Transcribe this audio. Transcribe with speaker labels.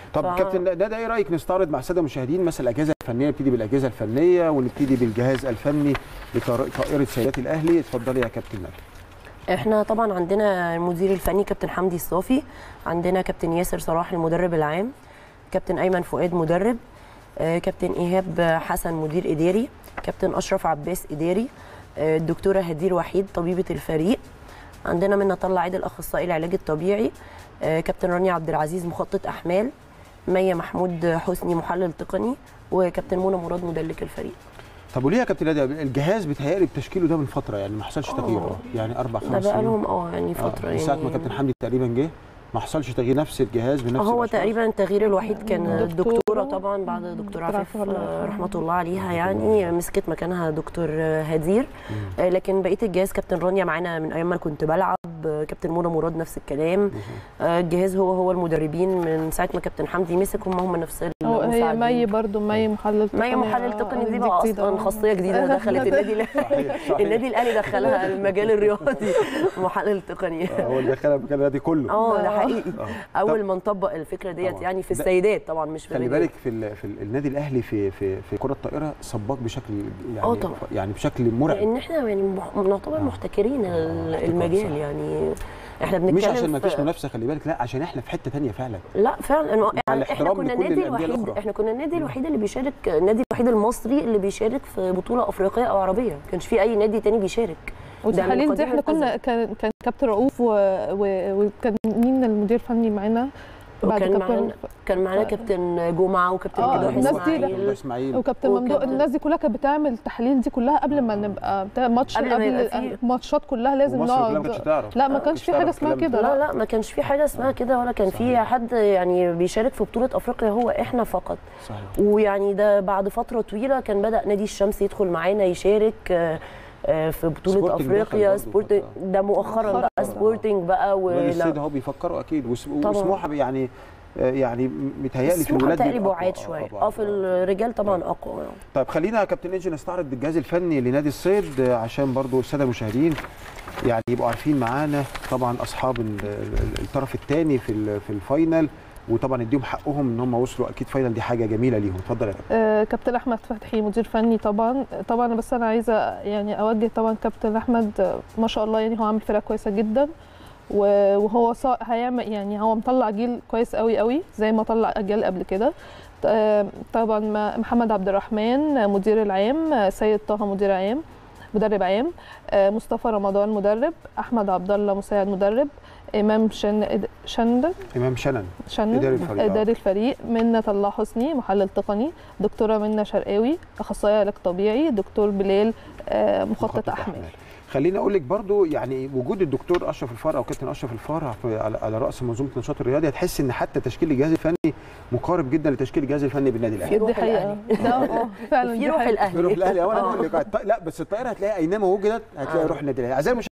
Speaker 1: طب
Speaker 2: ف-
Speaker 1: كابتن ده, ده ايه رايك نستعرض مع الساده المشاهدين مثلا الاجهزه الفنيه نبتدي بالاجهزه الفنيه ونبتدي بالجهاز الفني لطائره سيدات الاهلي اتفضلي يا كابتن نبيل
Speaker 2: احنا طبعا عندنا المدير الفني كابتن حمدي الصافي عندنا كابتن ياسر صلاح المدرب العام كابتن ايمن فؤاد مدرب آه، كابتن ايهاب حسن مدير اداري كابتن اشرف عباس اداري آه، الدكتوره هدير وحيد طبيبه الفريق عندنا منى طلع عيد الاخصائي العلاج الطبيعي آه، كابتن رانيا عبد العزيز مخطط احمال مية محمود حسني محلل تقني وكابتن منى مراد مدلك الفريق
Speaker 1: طب وليه يا كابتن نادي الجهاز بيتهيألي بتشكيله ده من فتره يعني ما حصلش تغيير
Speaker 2: آه.
Speaker 1: يعني اربع
Speaker 2: ده
Speaker 1: خمس
Speaker 2: بقى
Speaker 1: سنين
Speaker 2: لهم اه يعني
Speaker 1: آه،
Speaker 2: فتره
Speaker 1: من
Speaker 2: يعني
Speaker 1: ساعه ما كابتن حمدي تقريبا جه ما حصلش تغيير نفس الجهاز بنفس
Speaker 2: هو
Speaker 1: الأشخاص؟
Speaker 2: تقريبا التغيير الوحيد كان
Speaker 3: دكتورة.
Speaker 2: الدكتوره طبعا بعد دكتور
Speaker 3: دكتور
Speaker 2: عفيف
Speaker 3: عفيف الله
Speaker 2: آه،
Speaker 3: يرحمها.
Speaker 2: رحمه الله عليها يعني مسكت مكانها دكتور آه، هدير آه، لكن بقيه الجهاز كابتن رانيا معانا من ايام ما أنا كنت بلعب آه، كابتن منى مراد نفس الكلام آه، الجهاز هو هو المدربين من ساعه ما كابتن حمدي مسك هم هم نفس
Speaker 3: هو هي
Speaker 2: المساعدين.
Speaker 3: مي برضو مي محلل
Speaker 2: مي محلل تقني دي بقى
Speaker 3: جديدة.
Speaker 2: اصلا خاصيه جديده دخلت النادي الأهلي.
Speaker 1: صحيح صحيح
Speaker 2: النادي الاهلي دخلها المجال الرياضي محلل تقني
Speaker 1: آه، هو اللي دخلها مكان النادي كله
Speaker 2: اه ده حقيقي
Speaker 1: آه.
Speaker 2: اول ما نطبق الفكره ديت
Speaker 1: طبعاً.
Speaker 2: يعني في
Speaker 1: ده-
Speaker 2: السيدات طبعا مش في
Speaker 1: خلي
Speaker 2: الرجال.
Speaker 1: بالك في ال في ال النادي الاهلي في في في كره الطائره سباق بشكل يعني
Speaker 2: آه طبعاً.
Speaker 1: يعني بشكل مرعب
Speaker 2: لان احنا يعني مح- نعتبر
Speaker 1: آه.
Speaker 2: محتكرين ال-
Speaker 1: احتكار
Speaker 2: المجال
Speaker 1: صح.
Speaker 2: يعني احنا بنتكلم
Speaker 1: مش عشان ما
Speaker 2: في-
Speaker 1: فيش منافسه خلي بالك لا عشان احنا في حته تانية فعلا
Speaker 2: لا فعلا إنه يعني احنا
Speaker 1: الاحترام
Speaker 2: كنا
Speaker 1: لكل
Speaker 2: النادي
Speaker 1: الأندية
Speaker 2: الوحيد
Speaker 1: الأخرى.
Speaker 2: احنا كنا النادي الوحيد اللي بيشارك النادي الوحيد المصري اللي بيشارك في بطوله افريقيه او عربيه ما كانش في اي نادي تاني بيشارك ده من
Speaker 3: والتحاليل دي
Speaker 2: قديم
Speaker 3: احنا كنا
Speaker 2: الأزل.
Speaker 3: كان كان كابتن رؤوف و- و- وكان مين المدير الفني معانا بعد
Speaker 2: وكان
Speaker 3: كابتن
Speaker 2: معانا كان معانا كابتن جمعه وكابتن
Speaker 3: آه،
Speaker 2: ممدوح
Speaker 3: الناس دي-
Speaker 1: ممدوح
Speaker 2: اسماعيل
Speaker 1: اسماعيل
Speaker 3: وكابتن ممدوح
Speaker 2: وكابتن-
Speaker 3: الناس دي كلها كانت بتعمل التحاليل دي كلها قبل ما نبقى بتاع ماتش
Speaker 2: قبل ما
Speaker 3: قبل
Speaker 2: يبقى فيه.
Speaker 3: الماتشات كلها لازم
Speaker 1: ومصر كلها ما كانتش
Speaker 3: نقعد
Speaker 1: تعرف
Speaker 3: لا ما
Speaker 1: ما
Speaker 3: كانش
Speaker 1: كانتش
Speaker 3: في حاجه
Speaker 1: تعرف
Speaker 3: اسمها
Speaker 1: الكلام
Speaker 3: كده
Speaker 2: لا لا ما كانش في حاجه اسمها كده ولا كان في
Speaker 1: صحيح.
Speaker 2: حد يعني بيشارك في بطوله افريقيا هو احنا فقط
Speaker 1: صحيح
Speaker 2: ويعني ده بعد فتره طويله كان بدا نادي الشمس يدخل معانا يشارك آه، آه، في بطوله
Speaker 1: سبورتنج دخل
Speaker 2: افريقيا
Speaker 1: برضه
Speaker 2: سبورتنج
Speaker 1: فترة.
Speaker 2: ده مؤخرا بقى
Speaker 3: مؤخراً.
Speaker 2: سبورتنج بقى
Speaker 1: ونادي السيد
Speaker 2: ولا
Speaker 1: اهو بيفكروا اكيد وس-
Speaker 2: طبعاً.
Speaker 1: وسموحه يعني آه، يعني متهيألي في
Speaker 2: سموحه
Speaker 1: الولاد
Speaker 2: تقريبا
Speaker 1: بيبقى
Speaker 2: بعاد
Speaker 1: أقوى.
Speaker 2: شويه
Speaker 1: طبعاً.
Speaker 2: اه في الرجال طبعا اقوى يعني.
Speaker 1: طيب خلينا يا كابتن انجي نستعرض الجهاز الفني لنادي الصيد آه، عشان برضو الساده المشاهدين يعني يبقوا عارفين معانا طبعا اصحاب ال- ال- الطرف الثاني في ال- في الفاينل وطبعا اديهم حقهم ان هم وصلوا اكيد فاينل دي حاجه جميله ليهم اتفضل يا كابتن
Speaker 3: آه، كابتن احمد فتحي مدير فني طبعا طبعا بس انا عايزه يعني اوجه طبعا كابتن احمد آه، ما شاء الله يعني هو عامل فرقه كويسه جدا و- وهو صا- هيعمل يعني هو مطلع جيل كويس قوي قوي زي ما طلع اجيال قبل كده آه، طبعا ما- محمد عبد الرحمن آه، مدير العام آه، سيد طه مدير عام مدرب عام آه، مصطفى رمضان مدرب احمد عبد الله مساعد مدرب امام شن شندن
Speaker 1: امام شنن
Speaker 3: شنن
Speaker 1: إداري الفريق، آه.
Speaker 3: اداري الفريق منى طلع حسني محلل تقني دكتوره منى شرقاوي اخصائيه علاج طبيعي دكتور بلال آه، مخطط احمال
Speaker 1: خليني اقول لك برضو يعني وجود الدكتور اشرف الفار او كابتن اشرف الفار في- على, على راس منظومه النشاط الرياضي هتحس ان حتى تشكيل الجهاز الفني مقارب جدا لتشكيل الجهاز الفني بالنادي الاهلي
Speaker 2: في روح
Speaker 3: دي حقيقه
Speaker 2: الأهلي.
Speaker 3: ده اه فعلا
Speaker 2: في
Speaker 3: دي
Speaker 2: روح
Speaker 3: حقيقة.
Speaker 2: الاهلي
Speaker 1: يروح الاهلي اولا
Speaker 2: آه.
Speaker 1: بقول لك الط- لا بس الطائره هتلاقيها اينما وجدت هتلاقي
Speaker 2: آه.
Speaker 1: روح النادي الاهلي اعزائي